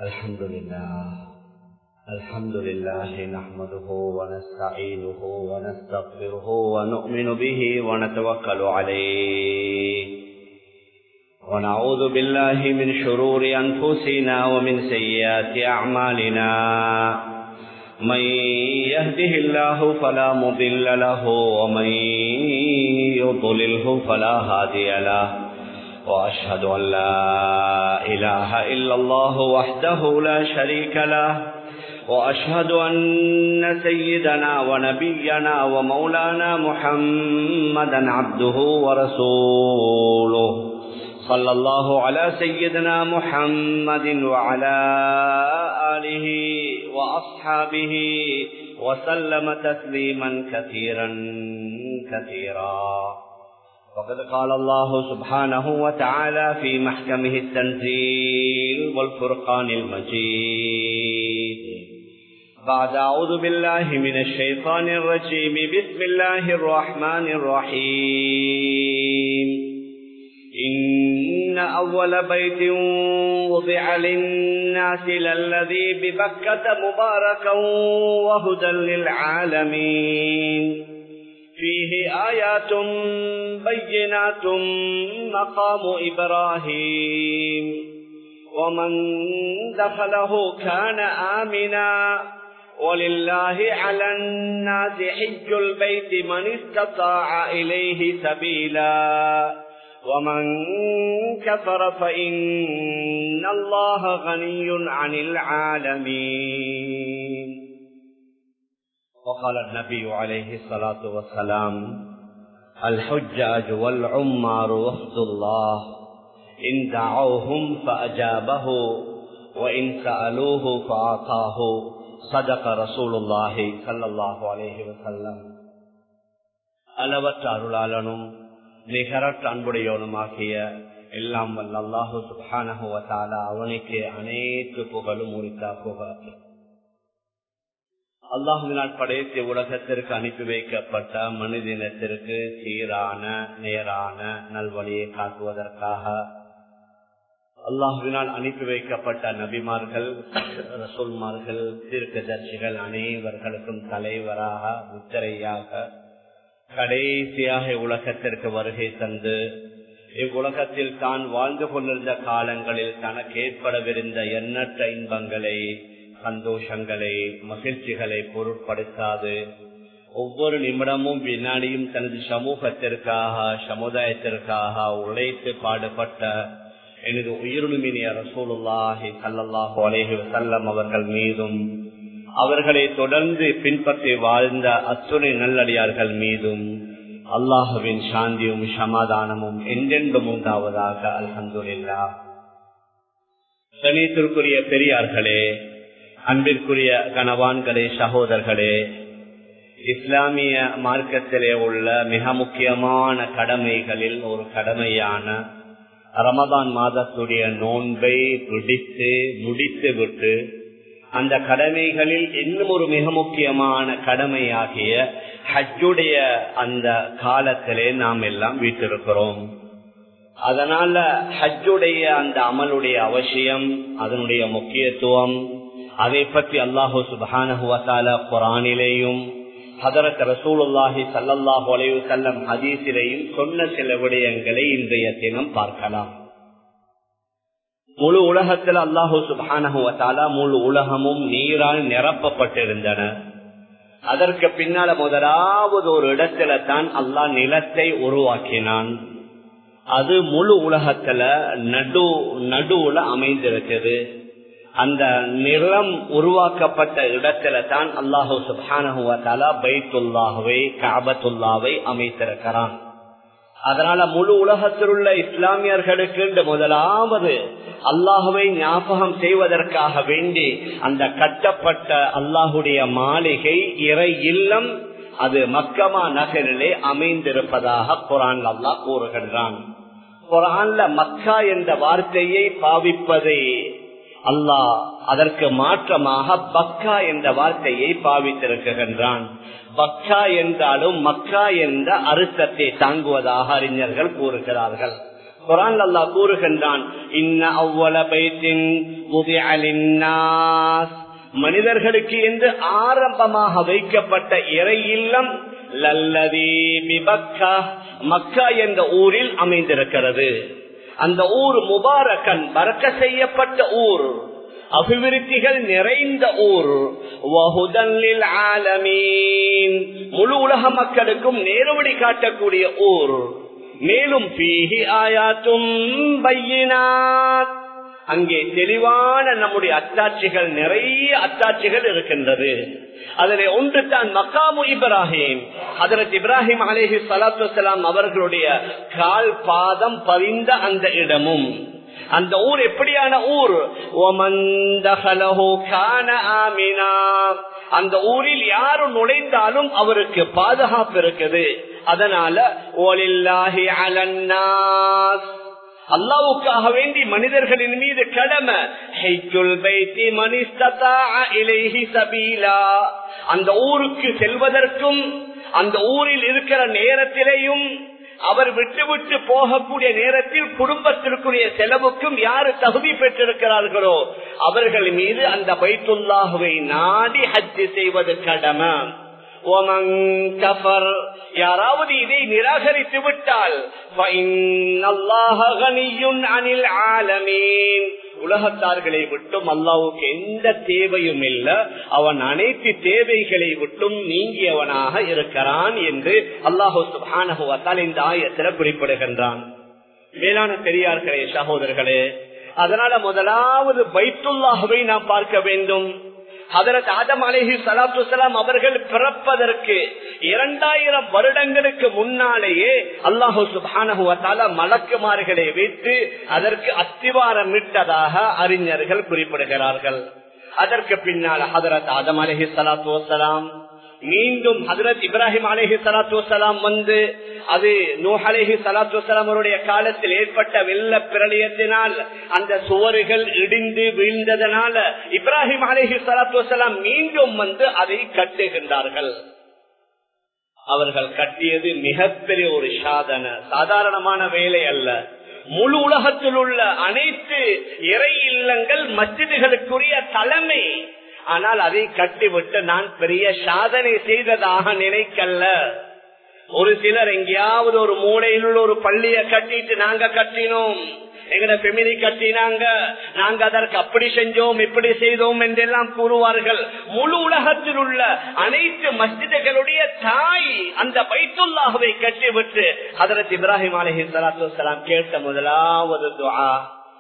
الحمد لله الحمد لله نحمده ونستعينه ونستغفره ونؤمن به ونتوكل عليه ونعوذ بالله من شرور أنفسنا ومن سيئات أعمالنا من يهده الله فلا مضل له ومن يضلله فلا هادي له وأشهد أن لا إله إلا الله وحده لا شريك له وأشهد أن سيدنا ونبينا ومولانا محمدا عبده ورسوله صلى الله على سيدنا محمد وعلى آله وأصحابه وسلم تسليما كثيرا كثيرا وقد قال الله سبحانه وتعالى في محكمه التنزيل والفرقان المجيد بعد أعوذ بالله من الشيطان الرجيم بسم الله الرحمن الرحيم إن أول بيت وضع للناس للذي ببكة مباركا وهدى للعالمين فيه آيات بينات مقام إبراهيم ومن دخله كان آمنا ولله على الناس حج البيت من استطاع إليه سبيلا ومن كفر فإن الله غني عن العالمين وقال النبي عليه الصلاة والسلام الحجاج والعمار وفد الله إن دعوهم فأجابه وإن سألوه فأعطاه صدق رسول الله صلى الله عليه وسلم அளவற்ற அருளாளனும் நிகரற்ற அன்புடையவனுமாகிய எல்லாம் வல்ல அல்லாஹு சுபானகுவத்தால அவனுக்கு அனைத்து புகழும் உரித்தா புகழ் அல்லாஹுவினால் படைத்த உலகத்திற்கு அனுப்பி வைக்கப்பட்ட மனிதனத்திற்கு சீரான நேரான நல்வழியை காட்டுவதற்காக அல்லாஹுவினால் அனுப்பி வைக்கப்பட்ட நபிமார்கள் ரசூல்மார்கள் தீர்க்கதர்சிகள் அனைவர்களுக்கும் தலைவராக முத்திரையாக கடைசியாக உலகத்திற்கு வருகை தந்து இவ்வுலகத்தில் தான் வாழ்ந்து கொண்டிருந்த காலங்களில் தனக்கு ஏற்படவிருந்த எண்ணற்ற இன்பங்களை சந்தோஷங்களை மகிழ்ச்சிகளை பொருட்படுத்தாது ஒவ்வொரு நிமிடமும் வினாடியும் தனது சமூகத்திற்காக சமுதாயத்திற்காக உழைத்து பாடுபட்ட எனது உயிரினுமினிய ரசூலுல்லாஹி சல்லாஹு அலேஹி வசல்லம் அவர்கள் மீதும் அவர்களை தொடர்ந்து பின்பற்றி வாழ்ந்த அத்துணை நல்லடியார்கள் மீதும் அல்லாஹுவின் சாந்தியும் சமாதானமும் என்றென்றும் உண்டாவதாக அல்ஹந்துல்லா கணித்திற்குரிய பெரியார்களே அன்பிற்குரிய கணவான்களே சகோதரர்களே இஸ்லாமிய மார்க்கத்திலே உள்ள மிக முக்கியமான கடமைகளில் ஒரு கடமையான ரமதான் மாதத்துடைய நோன்பை பிடித்து முடித்து விட்டு அந்த கடமைகளில் இன்னும் ஒரு மிக முக்கியமான கடமையாகிய ஹஜ்ஜுடைய அந்த காலத்திலே நாம் எல்லாம் வீட்டிருக்கிறோம் அதனால ஹஜ்ஜுடைய அந்த அமலுடைய அவசியம் அதனுடைய முக்கியத்துவம் அதை பற்றி அல்லாஹூ சுபானஹுவத்தால குரானிலேயும் ஹதரத் ரசூலுல்லாஹி சல்லாஹூ அலைவு செல்லம் ஹதீஸிலேயும் சொன்ன சில விடயங்களை இன்றைய தினம் பார்க்கலாம் முழு உலகத்தில் அல்லாஹூ சுபானஹுவத்தால முழு உலகமும் நீரால் நிரப்பப்பட்டிருந்தன அதற்கு பின்னால முதலாவது ஒரு இடத்துல தான் அல்லாஹ் நிலத்தை உருவாக்கினான் அது முழு உலகத்துல நடு நடுவுல அமைந்திருக்குது அந்த நிலம் உருவாக்கப்பட்ட இடத்துல தான் அல்லாஹூ சுபானஹுவத்தாலா பைத்துல்லாஹுவை காபத்துல்லாவை அமைத்திருக்கிறான் அதனால முழு உலகத்தில் உள்ள இஸ்லாமியர்களுக்கு முதலாவது அல்லாஹுவை ஞாபகம் செய்வதற்காக வேண்டி அந்த கட்டப்பட்ட அல்லாஹுடைய மாளிகை இறை இல்லம் அது மக்கமா நகரிலே அமைந்திருப்பதாக குரான் அல்லாஹ் கூறுகின்றான் குரான்ல மக்கா என்ற வார்த்தையை பாவிப்பதை அல்லாஹ் அதற்கு மாற்றமாக பக்கா என்ற வார்த்தையை பாவித்திருக்கின்றான் பக்கா என்றாலும் மக்கா என்ற அர்த்தத்தை தாங்குவதாக அறிஞர்கள் கூறுகிறார்கள் குரான் அல்லா கூறுகின்றான் இன்ன அவ்வள பைத்தின் மனிதர்களுக்கு என்று ஆரம்பமாக வைக்கப்பட்ட இறை இல்லம் லல்லதி மிபக்கா மக்கா என்ற ஊரில் அமைந்திருக்கிறது அந்த ஊர் முபாரக்கன் பறக்க செய்யப்பட்ட ஊர் அபிவிருத்திகள் நிறைந்த ஊர் ஆலமீன் முழு உலக மக்களுக்கும் நேர்வழி காட்டக்கூடிய ஊர் மேலும் பீஹி ஆயாத்தும் பையினாத் அங்கே தெளிவான நம்முடைய அத்தாட்சிகள் நிறைய அத்தாட்சிகள் இருக்கின்றது அதில் ஒன்று தான் மக்காமு இப்ராஹிம் அதற்கு இப்ராஹிம் அலேஹி சலாத்து வலாம் அவர்களுடைய கால் பாதம் பதிந்த அந்த இடமும் அந்த ஊர் எப்படியான ஊர் ஆமினா அந்த ஊரில் யாரு நுழைந்தாலும் அவருக்கு பாதுகாப்பு இருக்குது அதனால ஓலில்லாஹி அலன்னாஸ் அல்லாவுக்காக வேண்டி மனிதர்களின் மீது கடமை அந்த ஊருக்கு செல்வதற்கும் அந்த ஊரில் இருக்கிற நேரத்திலேயும் அவர் விட்டு விட்டு போகக்கூடிய நேரத்தில் குடும்பத்திற்குரிய செலவுக்கும் யாரு தகுதி பெற்றிருக்கிறார்களோ அவர்கள் மீது அந்த பைத்துல்லாஹுவை நாடி ஹஜ்ஜி செய்வது கடமை யாராவது இதை நிராகரித்து விட்டால் அனில் ஆலமீன் உலகத்தார்களை விட்டும் அல்லாவுக்கு எந்த தேவையும் இல்ல அவன் அனைத்து தேவைகளை விட்டும் நீங்கியவனாக இருக்கிறான் என்று அல்லாஹூ சுபானகுவத்தால் இந்த ஆயத்தில் குறிப்பிடுகின்றான் மேலான பெரியார்களே சகோதரர்களே அதனால முதலாவது பைத்துல்லாஹுவை நாம் பார்க்க வேண்டும் அதற்கு ஆதம் அலஹி சலாத்து சலாம் அவர்கள் பிறப்பதற்கு இரண்டாயிரம் வருடங்களுக்கு முன்னாலேயே அல்லாஹு சுபானகுவத்தால மலக்குமார்களை வைத்து அதற்கு அத்திவாரம் விட்டதாக அறிஞர்கள் குறிப்பிடுகிறார்கள் அதற்கு பின்னால் ஹதரத் ஆதம் அலஹி சலாத்து வலாம் மீண்டும் ஹதரத் இப்ராஹிம் அலஹி சலாத்து வலாம் வந்து அது நூஹ் அலஹி சலாத்து வலாம் அவருடைய காலத்தில் ஏற்பட்ட வெள்ள பிரளயத்தினால் அந்த சுவறுகள் இடிந்து வீழ்ந்ததனால இப்ராஹிம் அலஹி சலாத்து வலாம் மீண்டும் வந்து அதை கட்டுகின்றார்கள் அவர்கள் கட்டியது மிகப்பெரிய ஒரு சாதனை சாதாரணமான வேலை அல்ல முழு உலகத்தில் உள்ள அனைத்து இறை இல்லங்கள் மஸ்ஜிதுகளுக்குரிய தலைமை ஆனால் அதை கட்டிவிட்டு நான் பெரிய சாதனை செய்ததாக நினைக்கல்ல ஒரு சிலர் எங்கேயாவது ஒரு மூலையில் உள்ள ஒரு பள்ளிய கட்டிட்டு நாங்க கட்டினோம் எங்கட பெமிலி கட்டினாங்க நாங்க அதற்கு அப்படி செஞ்சோம் இப்படி செய்தோம் என்றெல்லாம் கூறுவார்கள் முழு உலகத்தில் உள்ள அனைத்து மஸ்ஜிதுகளுடைய தாய் அந்த பைத்துல்லாகவை கட்டிவிட்டு அதற்கு இப்ராஹிம் அலஹி சலாத்து வலாம் கேட்ட முதலாவது துவா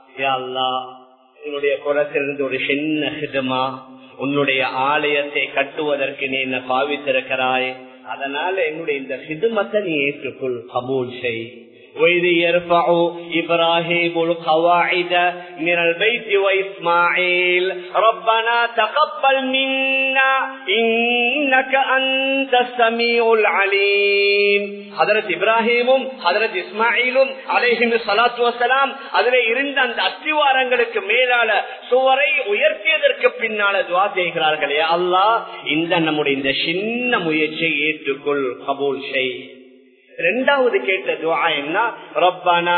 என்னுடைய குலத்திலிருந்து ஒரு சின்ன ஹிதமா உன்னுடைய ஆலயத்தை கட்டுவதற்கு நீ என்ன பாவித்திருக்கிறாய் அதனால என்னுடைய இந்த ஹிதுமத்தை நீ ஏற்றுக்கொள் கபூல் செய் وإذ يرفع إبراهيم القواعد من البيت وإسماعيل ربنا تقبل منا إنك أنت السميع العليم حضرت இப்ராஹிமும் ஹதரத் இஸ்மாயிலும் அலேஹிம் சலாத்து வசலாம் அதுல இருந்த அந்த அத்திவாரங்களுக்கு மேலால சுவரை உயர்த்தியதற்கு பின்னால துவா செய்கிறார்களே அல்லாஹ் இந்த நம்முடைய இந்த சின்ன முயற்சியை ஏற்றுக்கொள் கபூல் செய் ரெண்டாவது கேட்ட துவா என்ன ரப்பனா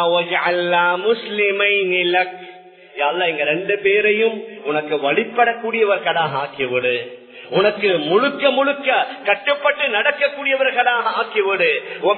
முஸ்லிமை எங்க ரெண்டு பேரையும் உனக்கு வழிபடக்கூடியவர்களாக ஆக்கிவிடு உனக்கு முழுக்க முழுக்க கட்டுப்பட்டு நடக்கக்கூடியவர்களாக ஆக்கிவிடு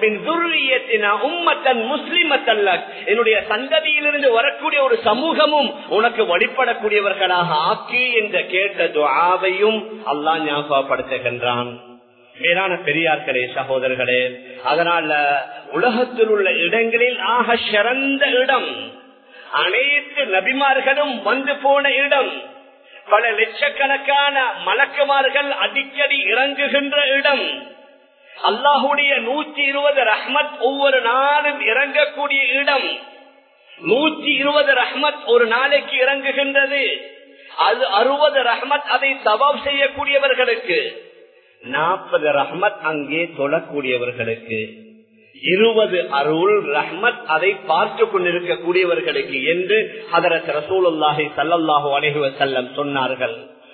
உம்மத்தன் முஸ்லிமத்தல்ல என்னுடைய சந்ததியிலிருந்து வரக்கூடிய ஒரு சமூகமும் உனக்கு வழிபடக்கூடியவர்களாக ஆக்கி என்ற கேட்ட துவாவையும் அல்லாஹ் ஞாபகப்படுத்துகின்றான் மேலான பெரியார்களே சகோதரர்களே அதனால உலகத்தில் உள்ள இடங்களில் ஆக சிறந்த இடம் அனைத்து நபிமார்களும் வந்து போன இடம் பல லட்சக்கணக்கான மலக்குமார்கள் அடிக்கடி இறங்குகின்ற இடம் அல்லாஹுடைய நூற்றி இருபது ரஹ்மத் ஒவ்வொரு நாளும் இறங்கக்கூடிய இடம் நூற்றி இருபது ரஹ்மத் ஒரு நாளைக்கு இறங்குகின்றது அது அறுபது ரஹ்மத் அதை தவாப் செய்யக்கூடியவர்களுக்கு நாற்பது ரஹ்மத் அங்கே தொழக்கூடியவர்களுக்கு இருபது அருள் ரஹ்மத் அதை பார்த்து கொண்டிருக்கக்கூடியவர்களுக்கு என்று அதரத் ரசூலுல்லாஹி சல்லாஹூ அலஹி வசல்லம் சொன்னார்கள்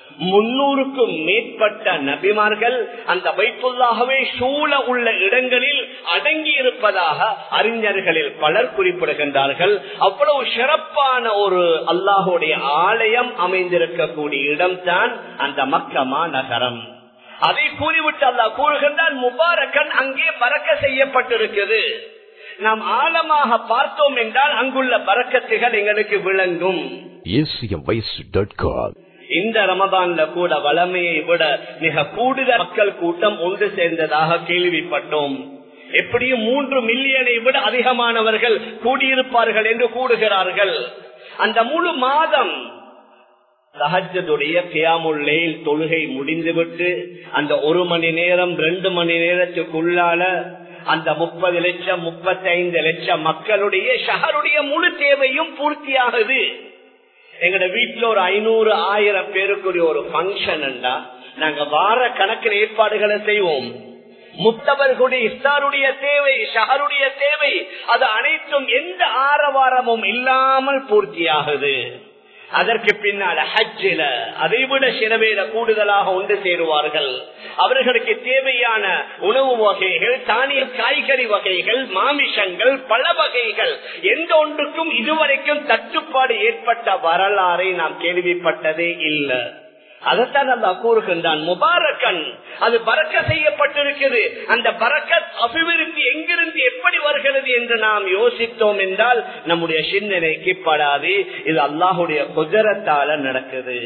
முன்னூறுக்கும் மேற்பட்ட நபிமார்கள் அந்த வைத்துள்ளாகவே சூழ உள்ள இடங்களில் அடங்கி இருப்பதாக அறிஞர்களில் பலர் குறிப்பிடுகின்றார்கள் அவ்வளவு சிறப்பான ஒரு அல்லாஹுடைய ஆலயம் அமைந்திருக்கக்கூடிய இடம்தான் அந்த மக்கமா நகரம் அதை கூறிவிட்டு அல்லாஹ் கூறுகின்றான் முபாரக்கன் அங்கே பறக்க செய்யப்பட்டிருக்கிறது நாம் ஆழமாக பார்த்தோம் என்றால் அங்குள்ள பறக்கத்துகள் எங்களுக்கு விளங்கும் acmvoice.com இந்த ரமதான்ல கூட வளமையை விட மிக கூடுதல் மக்கள் கூட்டம் ஒன்று சேர்ந்ததாக கேள்விப்பட்டோம் எப்படியும் மூன்று மில்லியனை விட அதிகமானவர்கள் கூடியிருப்பார்கள் என்று கூடுகிறார்கள் அந்த முழு மாதம் சஹஜதுடைய கியாமுல்லையில் தொழுகை முடிந்துவிட்டு அந்த ஒரு மணி நேரம் ரெண்டு மணி நேரத்துக்குள்ளால அந்த முப்பது லட்சம் முப்பத்தி ஐந்து லட்சம் மக்களுடைய ஷஹருடைய முழு தேவையும் பூர்த்தியாகுது எங்கட வீட்டுல ஒரு ஐநூறு ஆயிரம் பேருக்குரிய ஒரு பங்கன் நாங்க வார கணக்கில் ஏற்பாடுகளை செய்வோம் முத்தவர்களுடைய இஸ்தாருடைய தேவை ஷஹருடைய தேவை அது அனைத்தும் எந்த ஆரவாரமும் இல்லாமல் பூர்த்தியாகுது அதற்கு பின்னால் ஹஜ்ஜில அதை விட சிறவேல கூடுதலாக ஒன்று சேருவார்கள் அவர்களுக்கு தேவையான உணவு வகைகள் தானிய காய்கறி வகைகள் மாமிசங்கள் பல வகைகள் எந்த ஒன்றுக்கும் இதுவரைக்கும் தட்டுப்பாடு ஏற்பட்ட வரலாறை நாம் கேள்விப்பட்டதே இல்லை அதைத்தான் அல்லா கூறுகின்றான் முபாரக்கன் அது பறக்க செய்யப்பட்டிருக்கிறது அந்த பறக்கத் அபிவிருத்தி எங்கிருந்து எப்படி வருகிறது என்று நாம் யோசித்தோம் என்றால் நம்முடைய சிந்தனைக்கு படாது இது அல்லாஹுடைய குஜரத்தால நடக்குது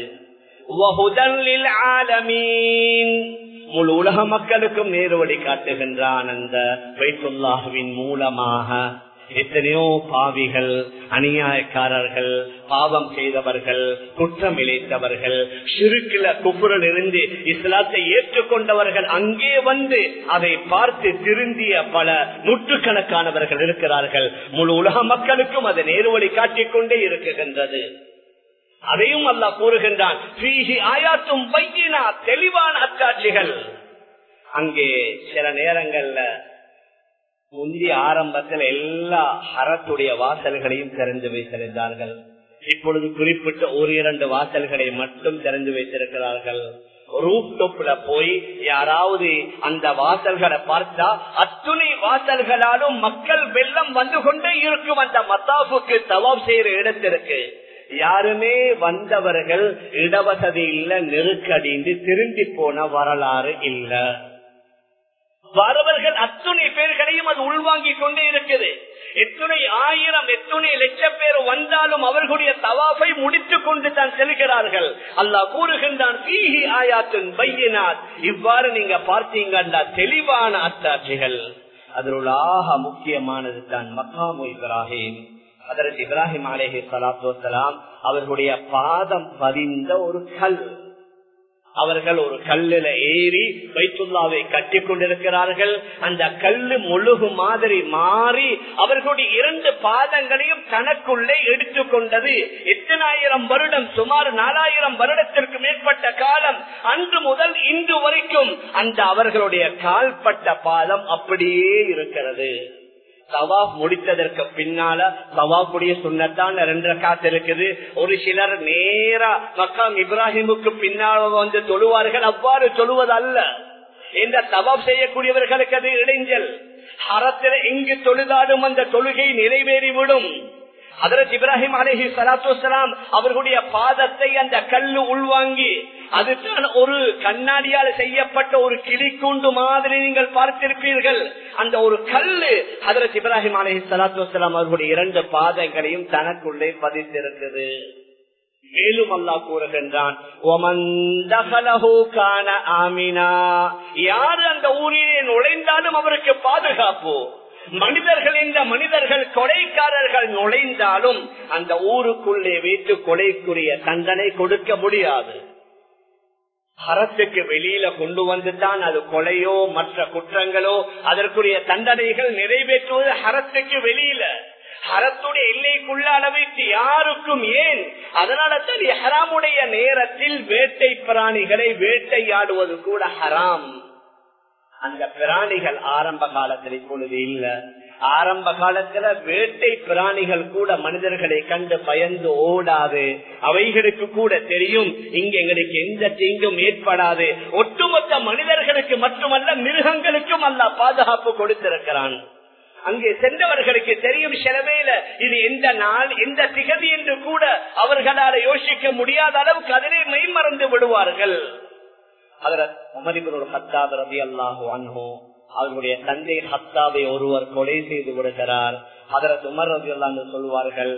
முழு உலக மக்களுக்கும் நேர்வழி காட்டுகின்றான் அந்த வைத்துல்லாஹுவின் மூலமாக எத்தனையோ பாவிகள் அநியாயக்காரர்கள் பாவம் செய்தவர்கள் குற்றம் இழைத்தவர்கள் சிறுக்கில குப்புரல் இருந்து இஸ்லாத்தை ஏற்றுக்கொண்டவர்கள் அங்கே வந்து அதை பார்த்து திருந்திய பல நூற்றுக்கணக்கானவர்கள் இருக்கிறார்கள் முழு உலக மக்களுக்கும் அதை நேர்வழி காட்டிக் கொண்டே இருக்குகின்றது அதையும் அல்லா கூறுகின்றான் ஆயாத்தும் வைத்தினா தெளிவான அச்சாட்சிகள் அங்கே சில நேரங்கள்ல முந்தைய ஆரம்பத்தில் எல்லா ஹரத்துடைய வாசல்களையும் திறந்து வைத்திருந்தார்கள் இப்பொழுது குறிப்பிட்ட ஒரு இரண்டு வாசல்களை மட்டும் திறந்து வைத்திருக்கிறார்கள் ரூப் டொப்ல போய் யாராவது அந்த வாசல்களை பார்த்தா அத்துணை வாசல்களாலும் மக்கள் வெள்ளம் வந்து கொண்டே இருக்கும் அந்த மத்தாப்புக்கு தவாப் செய்யற இடத்திற்கு யாருமே வந்தவர்கள் இடவசதி இல்ல நெருக்கடிந்து திரும்பி போன வரலாறு இல்லை வரவர்கள் அத்துணை பேர்களையும் அது உள்வாங்கிக் கொண்டே இருக்குது எத்துணை ஆயிரம் எத்துணை லட்சம் பேர் வந்தாலும் அவர்களுடைய தவாஃபை முடித்துக் கொண்டு தான் செல்கிறார்கள் அல்லாஹ் கூறுகின்றான் இவ்வாறு நீங்க பார்த்தீங்கன்னா தெளிவான அத்தாட்சிகள் அதில் ஆக முக்கியமானது தான் மக்காமு இப்ராஹிம் அதற்கு இப்ராஹிம் அலேஹி சலாத்து வலாம் அவர்களுடைய பாதம் பதிந்த ஒரு கல் அவர்கள் ஒரு கல்லுல ஏறி வைத்துள்ளாவை கட்டி கொண்டிருக்கிறார்கள் அந்த கல்லு முழுகு மாதிரி மாறி அவர்களுடைய இரண்டு பாதங்களையும் தனக்குள்ளே எடுத்துக்கொண்டது எத்தனாயிரம் வருடம் சுமார் நாலாயிரம் வருடத்திற்கு மேற்பட்ட காலம் அன்று முதல் இன்று வரைக்கும் அந்த அவர்களுடைய கால்பட்ட பாதம் அப்படியே இருக்கிறது தவாப் முடித்ததற்கு பின்னால தவாப்புடைய சுண்ணத்தான் ரெண்டு காத்து இருக்குது ஒரு சிலர் நேரா மக்காம் இப்ராஹிமுக்கு பின்னால் வந்து தொழுவார்கள் அவ்வாறு தொழுவது அல்ல இந்த தவாப் செய்யக்கூடியவர்களுக்கு அது இடைஞ்சல் ஹரத்தில் எங்கு தொழுதாலும் அந்த தொழுகை நிறைவேறிவிடும் அதற்கு இப்ராஹிம் அலஹி சலாத்து வலாம் அவர்களுடைய பாதத்தை அந்த கல்லு உள்வாங்கி அதுதான் ஒரு கண்ணாடியால் செய்யப்பட்ட ஒரு கிளிக்கூண்டு மாதிரி நீங்கள் பார்த்திருப்பீர்கள் அந்த ஒரு கல்லு அதற்கு இப்ராஹிம் அலஹி சலாத்து வலாம் அவர்களுடைய இரண்டு பாதங்களையும் தனக்குள்ளே பதித்திருந்தது மேலும் அல்லா கூறுகின்றான் யாரு அந்த ஊரிலே நுழைந்தாலும் அவருக்கு பாதுகாப்பு மனிதர்கள் இந்த மனிதர்கள் கொலைக்காரர்கள் நுழைந்தாலும் அந்த ஊருக்குள்ளே வைத்து கொலைக்குரிய தண்டனை கொடுக்க முடியாது அறத்துக்கு வெளியில கொண்டு வந்துதான் அது கொலையோ மற்ற குற்றங்களோ அதற்குரிய தண்டனைகள் நிறைவேற்றுவது அறத்துக்கு வெளியில ஹரத்துடைய எல்லைக்குள்ள அளவைத்து யாருக்கும் ஏன் அதனால தான் ஹராமுடைய நேரத்தில் வேட்டை பிராணிகளை வேட்டையாடுவது கூட ஹராம் அந்த பிராணிகள் ஆரம்ப காலத்தில் இப்பொழுது இல்ல ஆரம்ப காலத்துல வேட்டை பிராணிகள் கூட மனிதர்களை கண்டு பயந்து ஓடாது அவைகளுக்கு கூட தெரியும் இங்க எங்களுக்கு எந்த தீங்கும் ஏற்படாது ஒட்டுமொத்த மனிதர்களுக்கு மட்டுமல்ல மிருகங்களுக்கும் அல்ல பாதுகாப்பு கொடுத்திருக்கிறான் அங்கே சென்றவர்களுக்கு தெரியும் செலவேல இது எந்த நாள் எந்த திகதி என்று கூட அவர்களால் யோசிக்க முடியாத அளவுக்கு அதிலே மெய்மறந்து விடுவார்கள் அதில் உமரிபுரோட ஹத்தாப் ரவி அல்லாஹு அன்ஹோ அவர்களுடைய தந்தை ஹத்தாவை ஒருவர் கொலை செய்து விடுகிறார் அதற்கு உமர் ரவி அல்லான்னு சொல்வார்கள்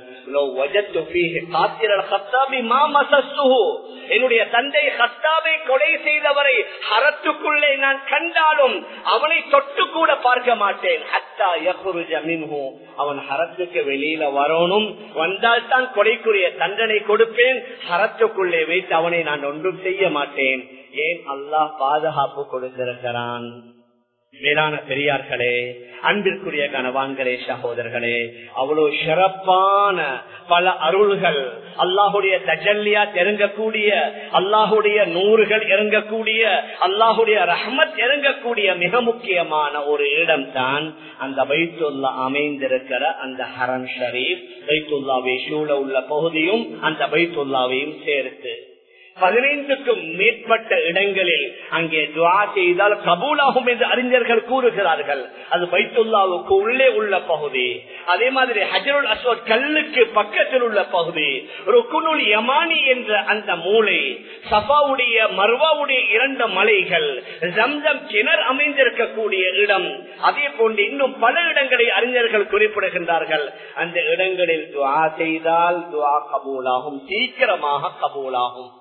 என்னுடைய தந்தை ஹத்தாவை கொலை செய்தவரை ஹரத்துக்குள்ளே நான் கண்டாலும் அவனை தொட்டு கூட பார்க்க மாட்டேன் ஹத்தா யகுருஜமின்ஹோ அவன் ஹரத்துக்கு வெளியில வரணும் வந்தால் தான் கொலைக்குரிய தண்டனை கொடுப்பேன் ஹரத்துக்குள்ளே வைத்து அவனை நான் ஒன்றும் செய்ய மாட்டேன் ஏன் அல்லாஹ் பாதுகாப்பு கொடுத்திருக்கிறான் மேலான பெரியார்களே அன்பிற்குரிய கனவான்களே சகோதரர்களே அவ்வளவு சிறப்பான பல அருள்கள் அல்லாஹுடைய தஜல்லியா இறங்கக்கூடிய அல்லாஹுடைய நூறுகள் இறங்கக்கூடிய அல்லாஹுடைய ரஹமத் இறங்கக்கூடிய மிக முக்கியமான ஒரு இடம் தான் அந்த பைத்துல்லா அமைந்திருக்கிற அந்த ஹரம் ஷரீப் பைத்துல்லாவை சூழ உள்ள பகுதியும் அந்த பைத்துல்லாவையும் சேர்த்து பதினைந்துக்கும் மேற்பட்ட இடங்களில் அங்கே துவா செய்தால் கபூலாகும் என்று அறிஞர்கள் கூறுகிறார்கள் அது பைத்துல்லாவுக்கு உள்ளே உள்ள பகுதி அதே மாதிரி ஹஜருல் அஸ்வத் கல்லுக்கு பக்கத்தில் உள்ள பகுதி ருக்குனுல் யமானி என்ற அந்த மூளை சஃபாவுடைய மர்வாவுடைய இரண்டு மலைகள் ஜம்ஜம் கிணறு அமைந்திருக்கக்கூடிய இடம் அதே போன்று இன்னும் பல இடங்களை அறிஞர்கள் குறிப்பிடுகின்றார்கள் அந்த இடங்களில் துவா செய்தால் துவா கபூலாகும் சீக்கிரமாக கபூலாகும்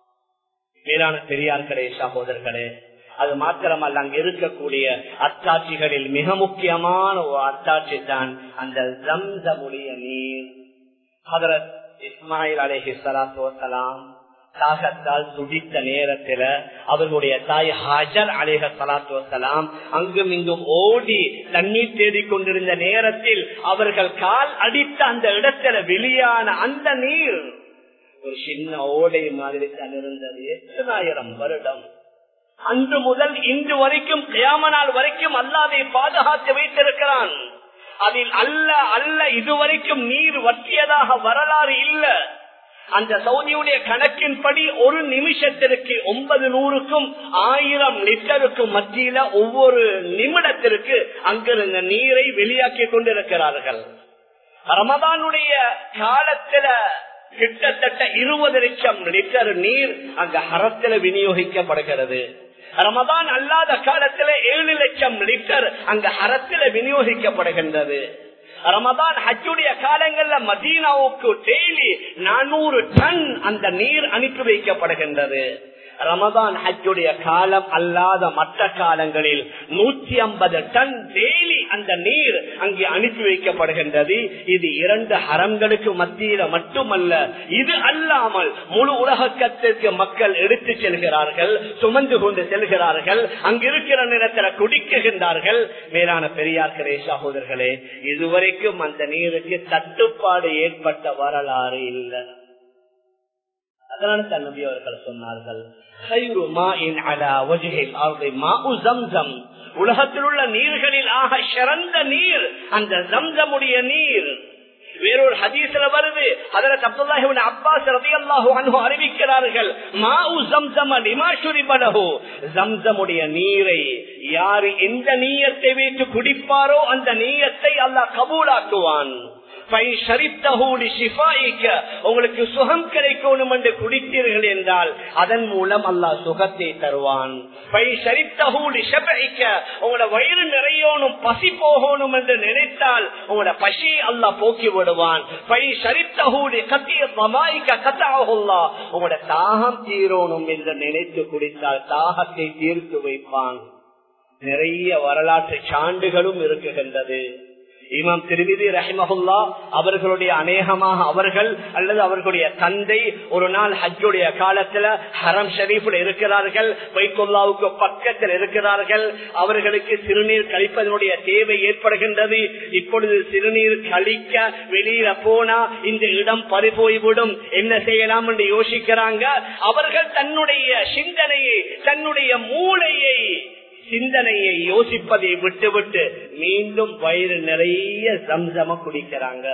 மேலான பெரியார்களே சகோதரர்களே அது மாத்திரமல்ல அங்க இருக்கக்கூடிய அத்தாட்சிகளில் மிக முக்கியமான ஒரு அத்தாட்சி தான் அந்த ஜம்சமுடைய நீர் ஹதரத் இஸ்மாயில் அலேஹி சலாத்து வசலாம் தாகத்தால் துடித்த நேரத்துல அவர்களுடைய தாய் ஹாஜர் அலேஹ சலாத்து வசலாம் அங்கும் இங்கும் ஓடி தண்ணீர் தேடிக் கொண்டிருந்த நேரத்தில் அவர்கள் கால் அடித்த அந்த இடத்துல வெளியான அந்த நீர் ஒரு சின்ன ஓடை மாதிரி தான் இருந்தது எத்தனாயிரம் வருடம் அன்று முதல் இன்று வரைக்கும் கியாம நாள் வரைக்கும் அல்லாதை பாதுகாத்து வைத்திருக்கிறான் அதில் அல்ல அல்ல இதுவரைக்கும் நீர் வற்றியதாக வரலாறு இல்ல அந்த சவுதியுடைய கணக்கின்படி ஒரு நிமிஷத்திற்கு ஒன்பது நூறுக்கும் ஆயிரம் லிட்டருக்கும் மத்தியில ஒவ்வொரு நிமிடத்திற்கு அங்கிருந்த நீரை வெளியாக்கி கொண்டிருக்கிறார்கள் ரமதானுடைய காலத்துல கிட்டத்தட்ட இருபது லட்சம் லிட்டர் நீர் அங்க ஹரத்துல விநியோகிக்கப்படுகிறது ரமதான் அல்லாத காலத்துல ஏழு லட்சம் லிட்டர் அங்க ஹரத்துல விநியோகிக்கப்படுகின்றது ரமதான் ஹஜ்ஜுடைய காலங்கள்ல மதீனாவுக்கு டெய்லி நானூறு டன் அந்த நீர் அனுப்பி வைக்கப்படுகின்றது ரமதான் ஹஜ்ஜுடைய காலம் அல்லாத மற்ற காலங்களில் நூற்றி ஐம்பது டன் டெய்லி அந்த நீர் அங்கே அனுப்பி வைக்கப்படுகின்றது இது இரண்டு ஹரங்களுக்கு மத்தியில மட்டுமல்ல இது அல்லாமல் முழு உலகத்திற்கு மக்கள் எடுத்து செல்கிறார்கள் சுமந்து கொண்டு செல்கிறார்கள் அங்கிருக்கிற நேரத்தில் குடிக்குகின்றார்கள் மேலான பெரியார்களே சகோதரர்களே இதுவரைக்கும் அந்த நீருக்கு தட்டுப்பாடு ஏற்பட்ட வரலாறு இல்லை அதனால தன் நபி அவர்கள் சொன்னார்கள் உலகத்தில் உள்ள நீர்களில் ஆக சிறந்த நீர் அந்த ஜம்சமுடைய நீர் வேறொரு ஹதீஸ்ல வருது அதுல அப்துல்லாஹிபின் அப்பாஸ் ரலியல்லாஹு அன்ஹு அறிவிக்கிறார்கள் மாஉ ஜம்ஸம லிமா ஷுரிபலஹு ஜம்ஸமுடைய நீரை யார் எந்த நீயத்தை வைத்து குடிப்பாரோ அந்த நீயத்தை அல்லாஹ் கபூலாக்குவான் உங்களுக்கு சுகம் கிடைக்கணும் என்று குடித்தீர்கள் என்றால் அதன் மூலம் அல்லாஹ் சுகத்தை தருவான் உங்களோட வயிறு நிறையணும் பசி போகணும் என்று நினைத்தால் உங்களோட பசி அல்லாஹ் போக்கி விடுவான் உங்களோட தாகம் தீரணும் என்று நினைத்து குடித்தால் தாகத்தை தீர்த்து வைப்பான் நிறைய வரலாற்று சான்றுகளும் இருக்குகின்றது இமாம் திருவிதி ரஹிமஹுல்லா அவர்களுடைய அநேகமாக அவர்கள் அல்லது அவர்களுடைய தந்தை ஒரு நாள் ஹஜ்ஜுடைய காலத்துல ஹரம் ஷரீஃபில் இருக்கிறார்கள் வைத்துல்லாவுக்கு பக்கத்தில் இருக்கிறார்கள் அவர்களுக்கு சிறுநீர் கழிப்பதனுடைய தேவை ஏற்படுகின்றது இப்பொழுது சிறுநீர் கழிக்க வெளியில போனா இந்த இடம் பறிபோய்விடும் என்ன செய்யலாம் என்று யோசிக்கிறாங்க அவர்கள் தன்னுடைய சிந்தனையை தன்னுடைய மூளையை சிந்தனையை யோசிப்பதை விட்டுவிட்டு மீண்டும் வயிறு நிறைய சம்சம குடிக்கிறாங்க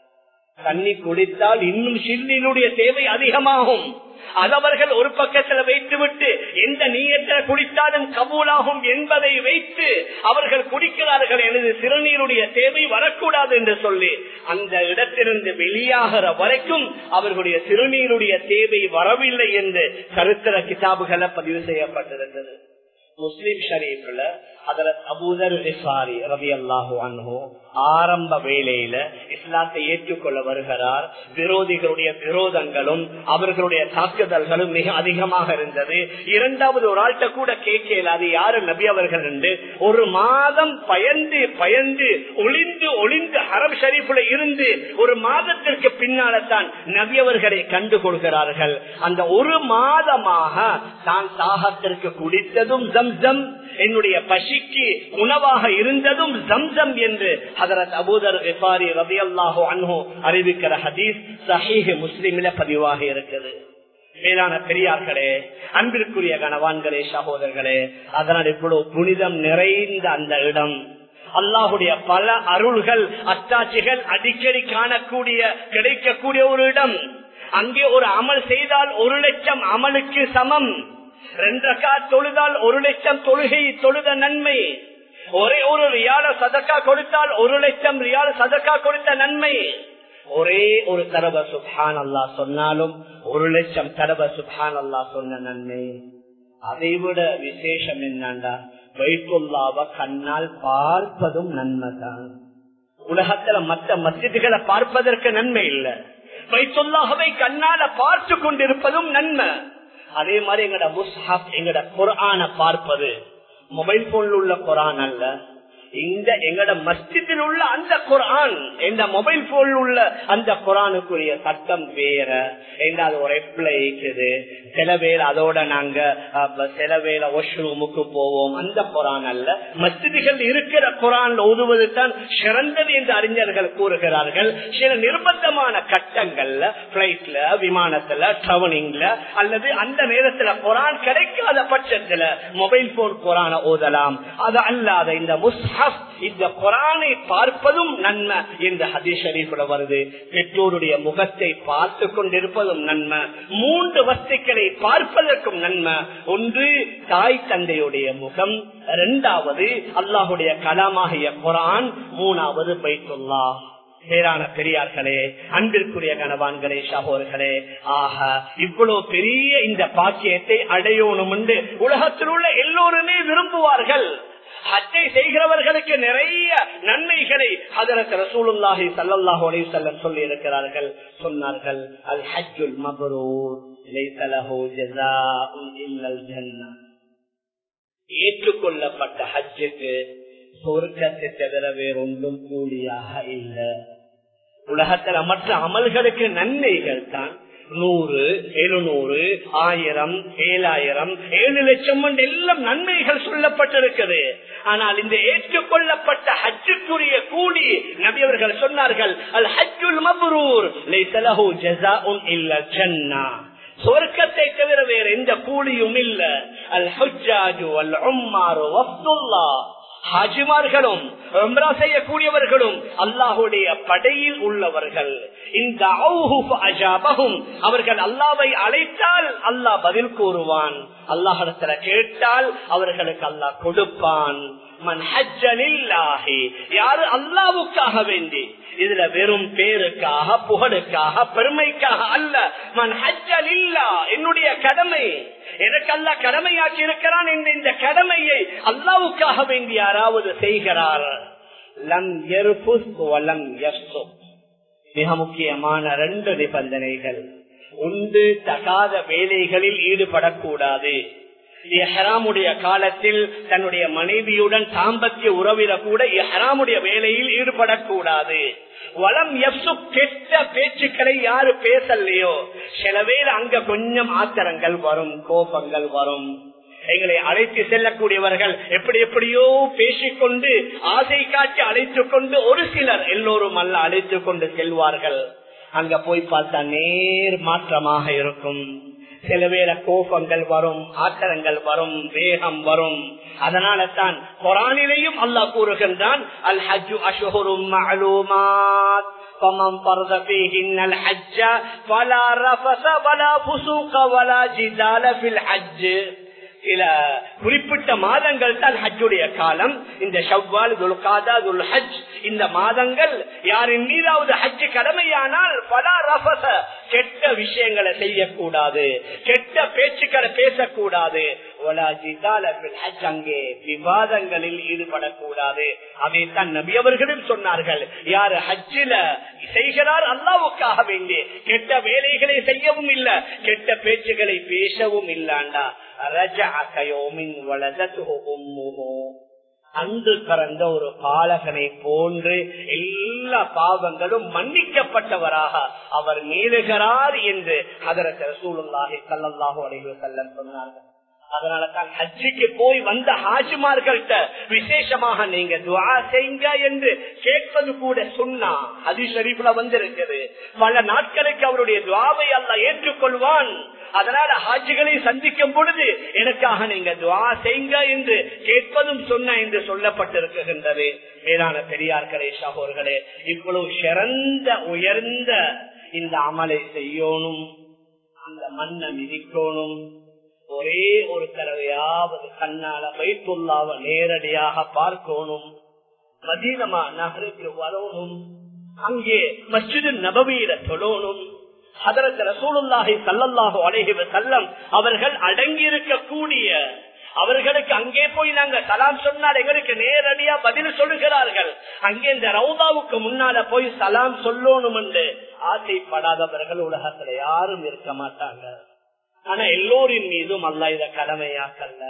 தண்ணி குடித்தால் இன்னும் சில்லினுடைய தேவை அதிகமாகும் அதவர்கள் ஒரு பக்கத்தில் வைத்துவிட்டு எந்த நீயற்ற குடித்தாலும் கபூலாகும் என்பதை வைத்து அவர்கள் குடிக்கிறார்கள் எனது சிறுநீருடைய தேவை வரக்கூடாது என்று சொல்லி அந்த இடத்திலிருந்து வெளியாகிற வரைக்கும் அவர்களுடைய சிறுநீருடைய தேவை வரவில்லை என்று சரித்திர கிதாபுகளை பதிவு செய்யப்பட்டிருந்தது முஸ்லிம் ஷரீஃப்ல அதுல அபூதர் ரிசாரி ரவி அல்லாஹு அன்ஹோ ஆரம்ப வேளையில இஸ்லாத்தை ஏற்றுக்கொள்ள வருகிறார் விரோதிகளுடைய விரோதங்களும் அவர்களுடைய தாக்குதல்களும் மிக அதிகமாக இருந்தது இரண்டாவது ஒரு ஆள்கிட்ட கூட கேட்கல அது யாரு நபி அவர்கள் என்று ஒரு மாதம் பயந்து பயந்து ஒளிந்து ஒளிந்து ஹரம் ஷரீஃபில் இருந்து ஒரு மாதத்திற்கு பின்னால தான் நபி அவர்களை கண்டு கொள்கிறார்கள் அந்த ஒரு மாதமாக தான் தாகத்திற்கு குடித்ததும் ஜம்சம் என்னுடைய பசிக்கு உணவாக இருந்ததும் ஜம்சம் என்று ஹதரத் அபூதர் விபாரி ரபி அல்லாஹோ அன்ஹோ அறிவிக்கிற ஹதீஸ் சஹீஹ் முஸ்லிமில பதிவாக இருக்குது மேலான பெரியார்களே அன்பிற்குரிய கணவான்களே சகோதரர்களே அதனால் இவ்வளவு புனிதம் நிறைந்த அந்த இடம் அல்லாஹுடைய பல அருள்கள் அத்தாட்சிகள் அடிக்கடி காணக்கூடிய கிடைக்கக்கூடிய ஒரு இடம் அங்கே ஒரு அமல் செய்தால் ஒரு லட்சம் அமலுக்கு சமம் ரெண்டக்கா தொழுதால் ஒரு லட்சம் தொழுகை தொழுத நன்மை ஒரே ஒரு ரியால சதக்கா கொடுத்தால் ஒரு லட்சம் ரியால சதக்கா கொடுத்த நன்மை ஒரே ஒரு தடவை சுபான் அல்லா சொன்னாலும் ஒரு லட்சம் தடவை சுபான் அல்லா சொன்ன நன்மை அதை விட விசேஷம் என்னண்டா வைத்துள்ளாவ கண்ணால் பார்ப்பதும் நன்மைதான் உலகத்துல மற்ற மசிதிகளை பார்ப்பதற்கு நன்மை இல்லை வைத்துள்ளாகவே கண்ணால பார்த்து கொண்டிருப்பதும் நன்மை அதே மாதிரி எங்கட முஸ்ஹப் எங்கட குரான பார்ப்பது மொபைல் போன்ல உள்ள குரான் அல்ல இந்த எங்கட மஸ்ஜிதில் உள்ள அந்த குரான் இந்த மொபைல் போன்ல உள்ள அந்த குரானுக்குரிய சட்டம் வேற அது ஒரு எப்ளை இருக்குது சில வேலை அதோட நாங்க சில வேலை வாஷ்ரூமுக்கு போவோம் அந்த குரான் அல்ல மஸ்ஜிதுகள் இருக்கிற குரான் ஓதுவது தான் சிறந்தது என்று அறிஞர்கள் கூறுகிறார்கள் சில நிர்பந்தமான கட்டங்கள்ல பிளைட்ல விமானத்துல டிராவலிங்ல அல்லது அந்த நேரத்துல குரான் கிடைக்காத பட்சத்துல மொபைல் போன் குரான ஓதலாம் அது அல்லாத இந்த முஸ்ஹப் இந்த குரானை பார்ப்பதும் நன்மை இந்த ஹதீஸ் ஷரீஃப்ல வருது பெற்றோருடைய முகத்தை பார்த்து கொண்டிருப்பதும் நன்மை மூன்று வஸ்துக்களை பார்ப்பதற்கும் நன்மை ஒன்று தாய் தந்தையுடைய முகம் இரண்டாவது அல்லாஹுடைய கலாமாகிய குரான் மூணாவது பைத்துல்லா பேரான பெரியார்களே அன்பிற்குரிய கணவான்களே சகோதர்களே ஆக இவ்வளவு பெரிய இந்த பாக்கியத்தை அடையணும் என்று உலகத்தில் உள்ள எல்லோருமே விரும்புவார்கள் ஹஜ்ஜை செய்கிறவர்களுக்கு நிறைய நன்மைகளை அதற்கு ரசூலுல்லாஹி சல்லாஹூ அலி செல்லம் சொல்லி இருக்கிறார்கள் சொன்னார்கள் அல் ஹஜ்ஜுல் மபரூர் ஏற்றுக்கொள்ளப்பட்ட ஹஜ்ஜுக்கு சொர்க்கத்தை தவிர வேறொன்றும் கூலியாக இல்லை உலகத்துல மற்ற அமல்களுக்கு நன்மைகள் தான் நூறு எழுநூறு ஆயிரம் ஏழாயிரம் ஏழு லட்சம் எல்லாம் நன்மைகள் சொல்லப்பட்டிருக்குது ஆனால் இந்த ஏற்றுக்கொள்ளப்பட்ட ஹஜ்ஜுக்குரிய கூலி நபியவர்கள் சொன்னார்கள் அல் ஹஜ்ஜுல் மப்ரூர் லைஸலஹு ஜஸாஉன் இல்ல ஜன்னா சொர்க்கத்தை தவிர வேற எந்த கூலியும் இல்ல அல் ஹஜ்ஜாஜு அல் உம்மாரு வஃப்துல்லாஹ் ஹாஜிமார்களும் செய்யக்கூடியவர்களும் அல்லாஹுடைய படையில் உள்ளவர்கள் இந்த அஜாபகும் அவர்கள் அல்லாவை அழைத்தால் அல்லாஹ் பதில் கூறுவான் அல்லாஹிடத்துல கேட்டால் அவர்களுக்கு அல்லாஹ் கொடுப்பான் யாரு அல்லாவுக்காக வேண்டி இதுல வெறும் பேருக்காக புகழுக்காக பெருமைக்காக அல்ல மன் ஹஜ்ஜல் இல்லா என்னுடைய கடமை எனக்கு அல்ல கடமையாக்கி இருக்கிறான் என்ற இந்த கடமையை அல்லாவுக்காக வேண்டி யாராவது செய்கிறார் லம் வலம் மிக முக்கியமான ரெண்டு நிபந்தனைகள் ஒன்று தகாத வேலைகளில் ஈடுபடக்கூடாது எஹராமுடைய காலத்தில் தன்னுடைய மனைவியுடன் தாம்பத்திய உறவில கூட எஹராமுடைய வேலையில் ஈடுபடக்கூடாது வளம் எப்சு கெட்ட பேச்சுக்களை யாரு பேசலையோ சில பேர் அங்க கொஞ்சம் ஆத்திரங்கள் வரும் கோபங்கள் வரும் எங்களை அழைத்து செல்லக்கூடியவர்கள் எப்படி எப்படியோ பேசிக்கொண்டு ஆசை காட்டி அழைத்துக் கொண்டு ஒரு சிலர் எல்லோரும் அல்ல அழைத்துக் கொண்டு செல்வார்கள் அங்க போய் பார்த்தா நேர் மாற்றமாக இருக்கும் சில பேர கோபங்கள் வரும் ஆத்திரங்கள் வரும் வேகம் வரும் அதனால தான் குரானிலையும் அல்லாஹ் கூறுகின்றான் அல் ஹஜ்ஜு அஷ்ஹுரும் மஅலூமாத் فمن فرض فيهن الحج فلا رفث ولا فسوق ولا جدال في الحج சில குறிப்பிட்ட மாதங்கள் தான் ஹஜ்ஜுடைய காலம் இந்த ஷவ்வால் துல்காதா துல் ஹஜ் இந்த மாதங்கள் யாரின் மீதாவது ஹஜ் கடமையானால் பல ரபச கெட்ட விஷயங்களை செய்யக்கூடாது கெட்ட பேச்சுக்களை பேசக்கூடாது அங்கே விவாதங்களில் ஈடுபடக்கூடாது அதைத்தான் நபி அவர்களும் சொன்னார்கள் யாரு ஹஜ்ஜில செய்கிறார் அல்லாவுக்காக வேண்டி கெட்ட வேலைகளை செய்யவும் இல்ல கெட்ட பேச்சுகளை பேசவும் இல்லாண்டா அன்று பிறந்த ஒரு பாலகனை போன்று எல்லா பாவங்களும் மன்னிக்கப்பட்டவராக அவர் மீளுகிறார் என்று அதற்கு ரசூலுல்லாஹி ஸல்லல்லாஹு அலைஹி வஸல்லம் சொன்னார்கள் அதனால தான் ஹஜ்ஜிக்கு போய் வந்த ஹாஜிமார்கள்ட்ட விசேஷமாக நீங்க துவா செய்யுங்க என்று கேட்பது கூட சொன்னா ஹதி ஷரீஃப்ல வந்திருக்குது பல நாட்களுக்கு அவருடைய துவாவை அல்ல ஏற்றுக்கொள்வான் அதனால ஹாஜிகளை சந்திக்கும் பொழுது எனக்காக நீங்க துவா செய்யுங்க என்று கேட்பதும் சொன்ன என்று சொல்லப்பட்டிருக்கின்றது மேலான பெரியார்களே சகோர்களே இவ்வளவு சிறந்த உயர்ந்த இந்த அமலை செய்யணும் அந்த மண்ணை மிதிக்கணும் ஒரே ஒரு தடவையாவது கண்ணால வைத்துள்ளாவ நேரடியாக பார்க்கணும் மதீனமா நகருக்கு வரணும் அங்கே மஸ்ஜிது நபவியில தொழணும் அதற்கு ரசூலுல்லாஹி சல்லல்லாஹு அலைஹி வஸல்லம் அவர்கள் அடங்கி இருக்கக்கூடிய அவர்களுக்கு அங்கே போய் நாங்க சலாம் சொன்னால் எங்களுக்கு நேரடியா பதில் சொல்லுகிறார்கள் அங்கே இந்த ரவுதாவுக்கு முன்னால போய் சலாம் சொல்லணும் என்று ஆசைப்படாதவர்கள் உலகத்துல யாரும் இருக்க மாட்டாங்க ஆனா எல்லோரின் மீதும் அல்ல இத கடமையாக்கல்ல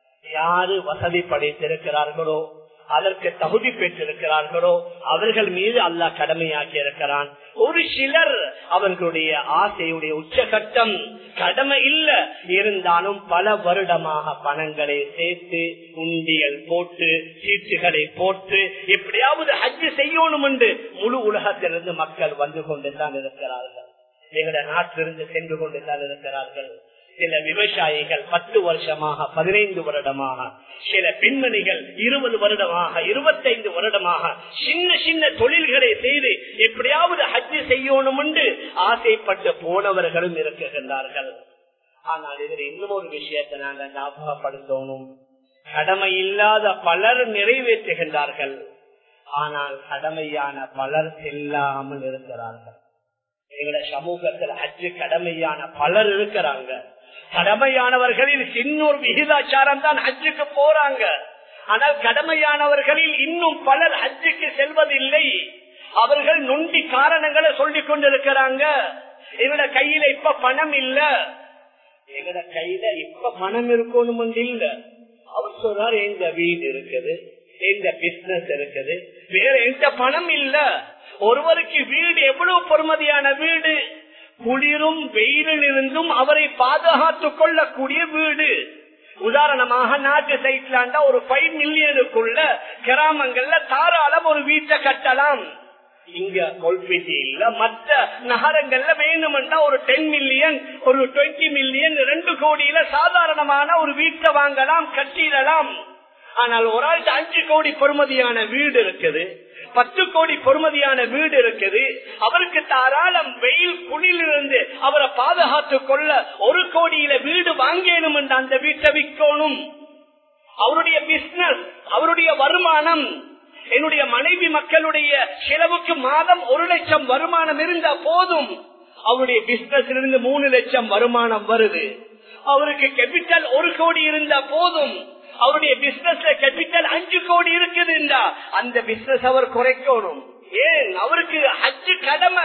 யாரு வசதி படைத்திருக்கிறார்களோ அதற்கு தகுதி பெற்றிருக்கிறார்களோ அவர்கள் மீது அல்லாஹ் கடமையாக்கி இருக்கிறான் ஒரு சிலர் அவர்களுடைய ஆசையுடைய உச்சகட்டம் கடமை இல்ல இருந்தாலும் பல வருடமாக பணங்களை சேர்த்து உண்டியல் போட்டு சீட்டுகளை போட்டு எப்படியாவது ஹஜ்ஜு செய்யணும் என்று முழு உலகத்திலிருந்து மக்கள் வந்து கொண்டுதான் இருக்கிறார்கள் எங்களுடைய நாட்டிலிருந்து சென்று கொண்டுதான் இருக்கிறார்கள் சில விவசாயிகள் பத்து வருஷமாக பதினைந்து வருடமாக சில பெண்மணிகள் இருபது வருடமாக இருபத்தைந்து வருடமாக சின்ன சின்ன தொழில்களை செய்து எப்படியாவது ஹஜ்ஜு செய்யணும் என்று ஆசைப்பட்டு போனவர்களும் இருக்குகின்றார்கள் ஆனால் இதில் இன்னும் ஒரு விஷயத்தை நாங்கள் ஞாபகப்படுத்தணும் கடமை இல்லாத பலர் நிறைவேற்றுகின்றார்கள் ஆனால் கடமையான பலர் செல்லாமல் இருக்கிறார்கள் எங்களோட சமூகத்தில் ஹஜ்ஜு கடமையான பலர் இருக்கிறாங்க கடமையானவர்களில் இன்னொரு விகிதாச்சாரம் தான் ஹஜ்ஜுக்கு போறாங்க ஆனால் கடமையானவர்களில் இன்னும் பலர் ஹஜ்ஜுக்கு செல்வதில்லை அவர்கள் நொண்டி காரணங்களை சொல்லிக் கொண்டிருக்கிறாங்க எங்களோட கையில இப்ப பணம் இல்ல எங்களோட கையில இப்ப பணம் இருக்கணும் இல்ல அவர் சொல்றாரு எங்க வீடு இருக்குது எந்த பிசினஸ் இருக்குது வேற எந்த பணம் இல்ல ஒருவருக்கு வீடு எவ்வளவு பொறுமதியான வீடு குளிரும் வெயிலில் இருந்தும் அவரை பாதுகாத்துக் கொள்ளக்கூடிய வீடு உதாரணமாக நாட்டு சைட்லாண்டா ஒரு ஃபைவ் மில்லியனுக்குள்ள கிராமங்கள்ல தாராளம் ஒரு வீட்டை கட்டலாம் இங்க கொல்பேசி இல்ல மற்ற நகரங்கள்ல வேணுமென்றா ஒரு டென் மில்லியன் ஒரு டுவெண்ட்டி மில்லியன் ரெண்டு கோடியில சாதாரணமான ஒரு வீட்டை வாங்கலாம் கட்டிடலாம் ஆனால் ஒரு ஆள் அஞ்சு கோடி பொறுமதியான வீடு இருக்குது பத்து கோடி பொறுமதியான வீடு இருக்குது அவருக்கு தாராளம் வெயில் குளிலிருந்து அவரை பாதுகாத்துக் கொள்ள ஒரு கோடியில வீடு வாங்கணும் என்று அந்த வீட்டை விற்கணும் அவருடைய பிசினஸ் அவருடைய வருமானம் என்னுடைய மனைவி மக்களுடைய செலவுக்கு மாதம் ஒரு லட்சம் வருமானம் இருந்தா போதும் அவருடைய பிசினஸ் இருந்து மூணு லட்சம் வருமானம் வருது அவருக்கு கேபிட்டல் ஒரு கோடி இருந்தா போதும் அவருடைய பிசினஸ்ல கேபிட்டல் அஞ்சு கோடி இருக்குதுண்டா அந்த பிசினஸ் அவர் குறைக்கணும் ஏன் அவருக்கு அஞ்சு கடமை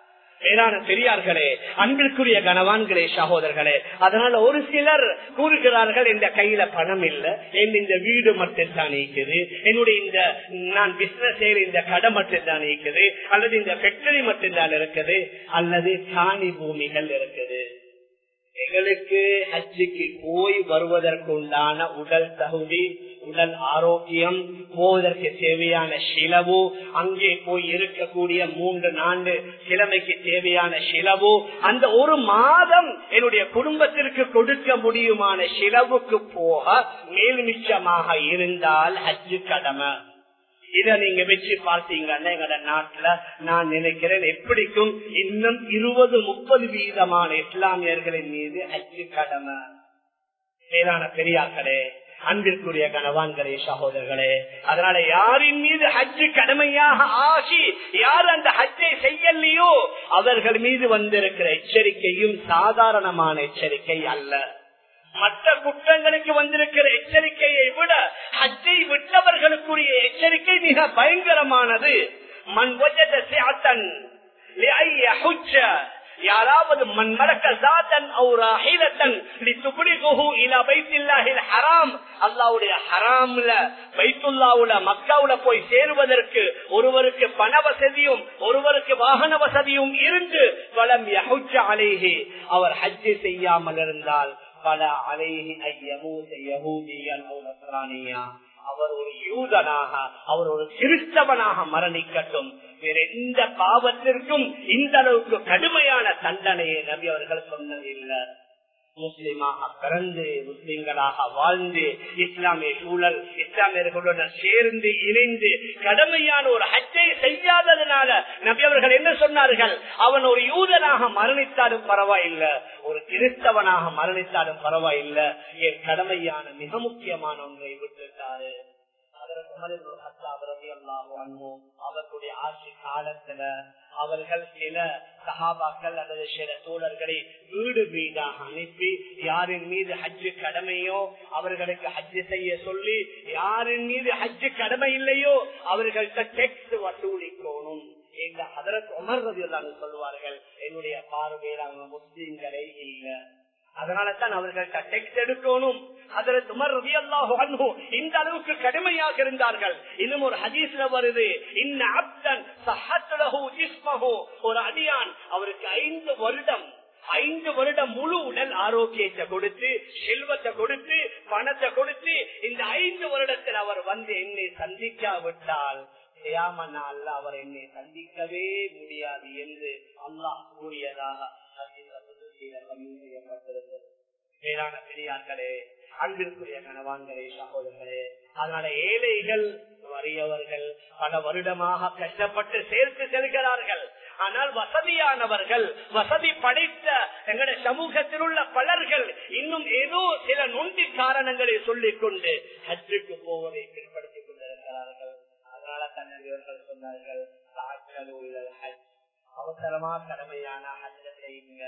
மேலான பெரியார்களே அன்பிற்குரிய கனவான்களே சகோதரர்களே அதனால ஒரு சிலர் கூறுகிறார்கள் இந்த கையில பணம் இல்ல என் இந்த வீடு மட்டும் தான் நீக்குது என்னுடைய இந்த நான் பிசினஸ் செய்யற இந்த கடை மட்டும் தான் நீக்குது அல்லது இந்த ஃபேக்டரி மட்டும் தான் இருக்குது அல்லது காணி பூமிகள் இருக்குது எங்களுக்கு ஹஜ்ஜுக்கு போய் வருவதற்கு உண்டான உடல் தகுதி உடல் ஆரோக்கியம் போவதற்கு தேவையான செலவு அங்கே போய் இருக்கக்கூடிய மூன்று நான்கு கிழமைக்கு தேவையான செலவு அந்த ஒரு மாதம் என்னுடைய குடும்பத்திற்கு கொடுக்க முடியுமான செலவுக்கு போக மேல்மிச்சமாக இருந்தால் ஹஜ்ஜு கடமை இத நீங்க வச்சு பார்த்தீங்கன்னா எங்கட நாட்டுல நான் நினைக்கிறேன் எப்படிக்கும் இன்னும் இருபது முப்பது வீதமான இஸ்லாமியர்களின் மீது ஹஜ்ஜு கடமை மேலான பெரியார்களே அன்பிற்குரிய கணவான்களே சகோதரர்களே அதனால யாரின் மீது ஹஜ்ஜு கடமையாக ஆகி யார் அந்த ஹஜ்ஜை செய்யலையோ அவர்கள் மீது வந்திருக்கிற எச்சரிக்கையும் சாதாரணமான எச்சரிக்கை அல்ல மற்ற குற்றங்களுக்கு வந்திருக்கிற எச்சரிக்கையை விட ஹஜ்ஜை விட்டவர்களுக்குரிய எச்சரிக்கை மிக பயங்கரமானது மண் வஜத சியாத்தன் யாராவது மண் மறக்க சாத்தன் ஹராம் அல்லாவுடைய ஹராம்ல பைத்துல்லாவுல மக்காவுல போய் சேருவதற்கு ஒருவருக்கு பண வசதியும் ஒருவருக்கு வாகன வசதியும் இருந்து வளம் அலேஹி அவர் ஹஜ்ஜு செய்யாமல் இருந்தால் பல அலேஹி ஐயமூதியன் அவர் ஒரு யூதனாக அவர் ஒரு கிறிஸ்தவனாக மரணிக்கட்டும் வேற எந்த பாவத்திற்கும் இந்த அளவுக்கு கடுமையான தண்டனையை நபி அவர்கள் சொன்னதில்லை முஸ்லிமாக பிறந்து முஸ்லிம்களாக வாழ்ந்து இஸ்லாமிய சூழல் இஸ்லாமியர்களுடன் சேர்ந்து இணைந்து கடமையான ஒரு ஹஜ்ஜை செய்யாததுனால நபி அவர்கள் என்ன சொன்னார்கள் அவன் ஒரு யூதனாக மரணித்தாலும் பரவாயில்லை ஒரு கிறிஸ்தவனாக மரணித்தாலும் பரவாயில்லை என் கடமையான மிக முக்கியமான ஒன்றை விட்டுட்டாரு அவர்களுடைய ஆட்சி காலத்துல அவர்கள் சில சகாபாக்கள் அல்லது சில தோழர்களை வீடு வீடாக அனுப்பி யாரின் மீது ஹஜ்ஜு கடமையோ அவர்களுக்கு ஹஜ்ஜு செய்ய சொல்லி யாரின் மீது ஹஜ்ஜு கடமை இல்லையோ அவர்கள்ட்ட டெக்ஸ் வசூலிக்கணும் எங்க அதற்கு உமர்றது சொல்லுவார்கள் என்னுடைய பார்வையில் அவங்க முஸ்லீம்களே இல்லை அதனால தான் அவர்கள்ட்ட டெக்ஸ்ட் எடுக்கணும் அதில் துமர் ரவி அல்லாஹு இந்த அளவுக்கு கடுமையாக இருந்தார்கள் இன்னும் ஒரு ஹதீஸ்ல வருது இன்ன அப்தன் ஒரு அடியான் அவருக்கு ஐந்து வருடம் ஐந்து வருடம் முழு உடல் ஆரோக்கியத்தை கொடுத்து செல்வத்தை கொடுத்து பணத்தை கொடுத்து இந்த ஐந்து வருடத்தில் அவர் வந்து என்னை சந்திக்காவிட்டால் செய்யாமனால் அவர் என்னை சந்திக்கவே முடியாது என்று அல்லாஹ் கூறியதாக மேலான பெரியார்களே அன்பிற்குரிய கணவான்களே சகோதரர்களே அதனால ஏழைகள் வறியவர்கள் பல வருடமாக கஷ்டப்பட்டு சேர்த்து செல்கிறார்கள் ஆனால் வசதியானவர்கள் வசதி படைத்த எங்களுடைய சமூகத்தில் உள்ள பலர்கள் இன்னும் ஏதோ சில நொண்டி காரணங்களை சொல்லிக் கொண்டு ஹஜ்ஜுக்கு போவதை பின்படுத்திக் கொண்டிருக்கிறார்கள் அதனால தன்னறிவர்கள் சொன்னார்கள் அவசரமா கடமையான ஹஜ்ஜ செய்யுங்க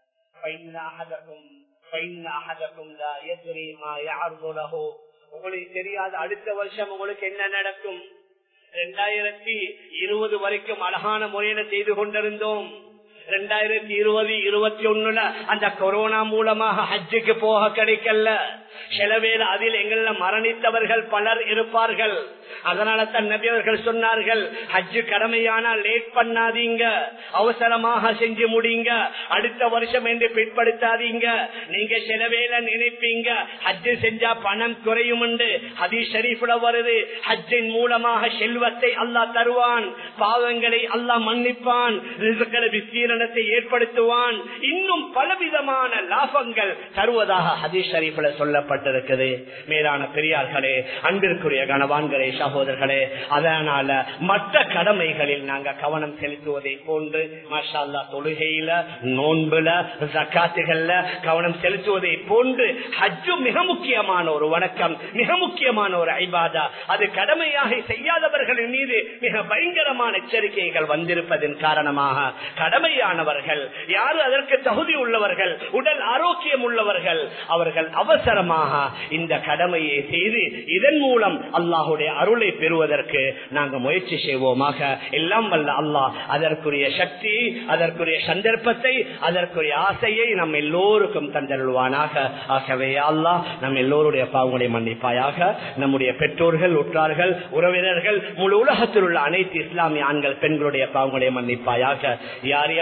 உங்களுக்கு தெரியாது அடுத்த வருஷம் உங்களுக்கு என்ன நடக்கும் ரெண்டாயிரத்தி இருபது வரைக்கும் அழகான முறையில செய்து கொண்டிருந்தோம் ரெண்டாயிரத்தி இருபது இருபத்தி ஒண்ணுல அந்த கொரோனா மூலமாக ஹஜ்ஜுக்கு போக கிடைக்கல சிலவேல அதில் எங்கள மரணித்தவர்கள் பலர் இருப்பார்கள் அதனால தான் நபி அவர்கள் சொன்னார்கள் ஹஜ்ஜு கடமையானா லேட் பண்ணாதீங்க அவசரமாக செஞ்சு முடிங்க அடுத்த வருஷம் என்று பிற்படுத்தாதீங்க நீங்க சிலவேல நினைப்பீங்க ஹஜ்ஜு செஞ்சா பணம் குறையும் என்று ஹதீஸ் ஷரீஃப்ல வருது ஹஜ்ஜின் மூலமாக செல்வத்தை அல்லாஹ் தருவான் பாவங்களை அல்லாஹ் மன்னிப்பான் விஸ்தீரணத்தை ஏற்படுத்துவான் இன்னும் பலவிதமான லாபங்கள் தருவதாக ஹதீஸ் ஷரீஃப்ல சொல்லப்பட்டிருக்குது மேலான பெரியார்களே அன்பிற்குரிய கணவான்களே சகோதரர்களே அதனால மற்ற கடமைகளில் நாங்க கவனம் செலுத்துவதை போன்று மஷால்லா தொழுகையில நோன்புல ஜக்காத்துகள்ல கவனம் செலுத்துவதை போன்று ஹஜ்ஜு மிக முக்கியமான ஒரு வணக்கம் மிக முக்கியமான ஒரு ஐபாதா அது கடமையாக செய்யாதவர்களின் மீது மிக பயங்கரமான எச்சரிக்கைகள் வந்திருப்பதன் காரணமாக கடமையானவர்கள் யாரு அதற்கு தகுதி உள்ளவர்கள் உடல் ஆரோக்கியம் உள்ளவர்கள் அவர்கள் அவசரமாக இந்த கடமையை செய்து இதன் மூலம் அல்லாஹுடைய அருளை பெறுவதற்கு நாங்கள் முயற்சி செய்வோமாக எல்லாம் வல்ல அல்லாஹ் அதற்குரிய சக்தி அதற்குரிய சந்தர்ப்பத்தை அதற்குரிய ஆசையை நம் எல்லோருக்கும் தந்தருள்வானாக ஆகவே அல்லாஹ் நம் எல்லோருடைய பாவங்களை மன்னிப்பாயாக நம்முடைய பெற்றோர்கள் உற்றார்கள் உறவினர்கள் முழு உலகத்தில் உள்ள அனைத்து இஸ்லாமிய ஆண்கள் பெண்களுடைய பாவங்களை மன்னிப்பாயாக யார் யார்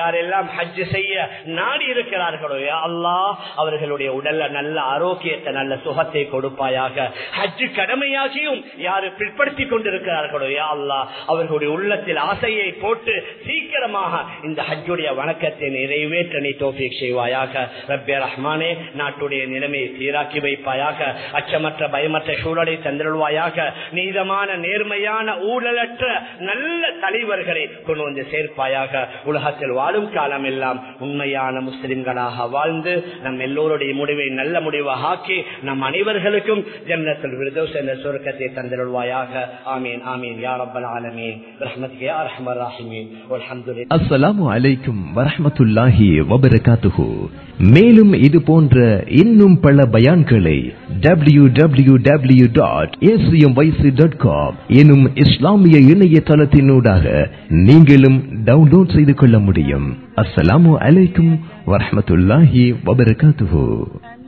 யாரெல்லாம் ஹஜ் செய்ய நாடி இருக்கிறார்களோ யா அல்லாஹ் அவர்களுடைய உடல்ல நல்ல ஆரோக்கியத்தை நல்ல சுகத்தை கொடுப்பாயாக ஹஜ் கடமையாகியும் யாரு பிற்படுத்தி கொண்டிருக்கிறார்களோ யா அல்லாஹ் அவர்களுடைய உள்ளத்தில் ஆசையை போட்டு சீக்கிரமாக இந்த ஹஜ்ஜுடைய வணக்கத்தை நிறைவேற்ற நீ தோஃபிக் செய்வாயாக ரப்பே ரஹ்மானே நாட்டுடைய நிலைமையை சீராக்கி வைப்பாயாக அச்சமற்ற பயமற்ற சூழலை தந்திருவாயாக நீதமான நேர்மையான ஊழலற்ற நல்ல தலைவர்களை கொண்டு வந்து சேர்ப்பாயாக உலகத்தில் வாழும் காலம் எல்லாம் உண்மையான முஸ்லிம்களாக வாழ்ந்து நம் எல்லோருடைய முடிவை நல்ல முடிவாக ஆக்கி நம் அனைவர்களுக்கும் ஜன்னத்தில் விருதோஸ் என்ற சுருக்கத்தை தந்திருவாயாக ஆமீன் ஆமீன் யா ரப்பல் ஆலமீன் ரஹ்மத் யா ரஹ்மர் ராஹிமீன் அல்ஹம்துலில்லாஹ் அஸ்ஸலாமு அலைக்கும் வரஹ்மத்துல்லாஹி வபரகாத்துஹு மேலும் இது போன்ற இன்னும் பல பயான்களை W W W dot dot com எனும் இஸ்லாமிய இணையதளத்தினூடாக நீங்களும் டவுன்லோட் செய்து கொள்ள முடியும் அஸ்ஸலாமு அலைக்கும் வரஹ்மத்துல்லாஹி வபரகாத்துஹு